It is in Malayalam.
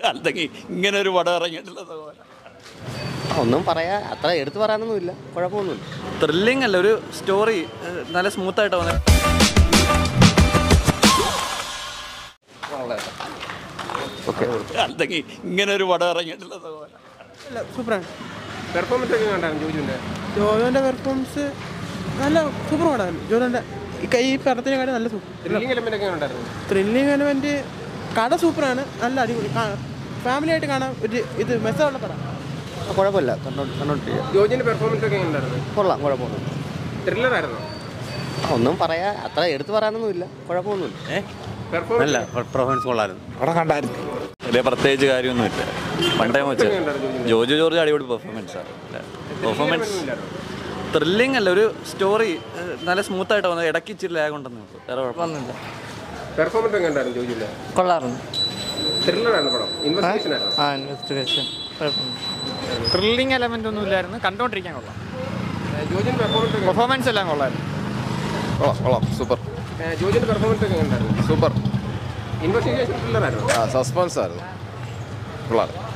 അല്ലെങ്കിൽ ഇങ്ങനെ ഒരു പടം ഇറങ്ങിയിട്ടില്ല സഹോദരൻ ഒന്നും പറയാ അത്ര എടുത്തു പറയാനൊന്നുമില്ല കുഴപ്പമൊന്നുമില്ല ത്രില്ലിംഗ് അല്ല ഒരു സ്റ്റോറി നല്ല സ്മൂത്ത് ആയിട്ട് വന്നത് അല്ലെങ്കിൽ ഇങ്ങനെ ഒരു പടം ഇറങ്ങിയിട്ടില്ല സഹോദരൻ അല്ല സൂപ്പറാണ് പെർഫോമൻസ് ഒക്കെ കണ്ടായിരുന്നു ജോജുവിന്റെ ജോജോന്റെ പെർഫോമൻസ് നല്ല സൂപ്പർ പടമാണ് ജോജോന്റെ ഈ കൈ പടത്തിനെക്കാളും നല്ല സൂപ്പർ ത്രില്ലിംഗ് എലമെന്റ് ഒക്കെ ഉണ്ടായിരുന്നു ത്രില്ലിംഗ് എലമെന്റ് കട സൂപ്പറാണ് നല്ല അടിപൊളി ഫാമിലി ആയിട്ട് കാണാൻ ഒരു ഇത് മെസ്സേജുള്ള പടം കുഴപ്പമില്ല കണ്ടോണ്ട് കണ്ടോണ്ടിരിക്കുക ജോജിന്റെ പെർഫോമൻസ് ഒക്കെ ഉണ്ടായിരുന്നു കൊള്ളാം കുഴപ്പമൊന്നുമില്ല ത്രില്ലർ ആയിരുന്നു ഒന്നും പറയാ അത്ര എടുത്തു പറയാനൊന്നുമില്ല കുഴപ്പമൊന്നുമില്ല പെർഫോമൻസ് നല്ല പെർഫോമൻസ് കൊള്ളായിരുന്നു അവിടെ കണ്ടായിരുന്നു വലിയ പ്രത്യേകിച്ച് കാര്യമൊന്നുമില്ല വൺ ടൈം വെച്ച് ജോജു ജോർജ് അടിപൊളി പെർഫോമൻസ് ആണ് പെർഫോമൻസ് ത്രില്ലിംഗ് അല്ല ഒരു സ്റ്റോറി നല്ല സ്മൂത്ത് ആയിട്ട് വന്നത് ഇടയ്ക്ക് ഇച്ചിരി ലാഗ് ഉണ്ടെന്ന് നോക്കും വേറെ കുഴപ്പമൊന്നുമില്ല പെർഫോമൻസ് ഒക്കെ ഉണ്ടായിരുന്നു ജോജുവിന്റെ കൊള്ളാറുണ്ട് ത്രില്ലർ ആയിരുന്നു പടം ഇൻവെസ്റ്റിഗേഷൻ ആയിരുന്നു ആ ഇൻവെസ്റ്റിഗേഷൻ ത്രില്ലിംഗ് എലമെന്റ് ഒന്നും ഇല്ലായിരുന്നു കണ്ടോണ്ടിരിക്കാൻ കൊള്ളാം ജോജിന്റെ പെർഫോമൻസ് ഒക്കെ പെർഫോമൻസ് എല്ലാം കൊള്ളായിരുന്നു കൊള്ളാം കൊള്ളാം സൂപ്പർ ജോജിന്റെ പെർഫോമൻസ് ഒക്കെ ഉണ്ടായിരുന്നു സൂപ്പർ ഇൻവെസ്റ്റിഗേഷൻ ത്രില്ലർ ആയിരുന്നു ആ സസ്പെൻസ് ആയിരുന്നു കൊള്ളാം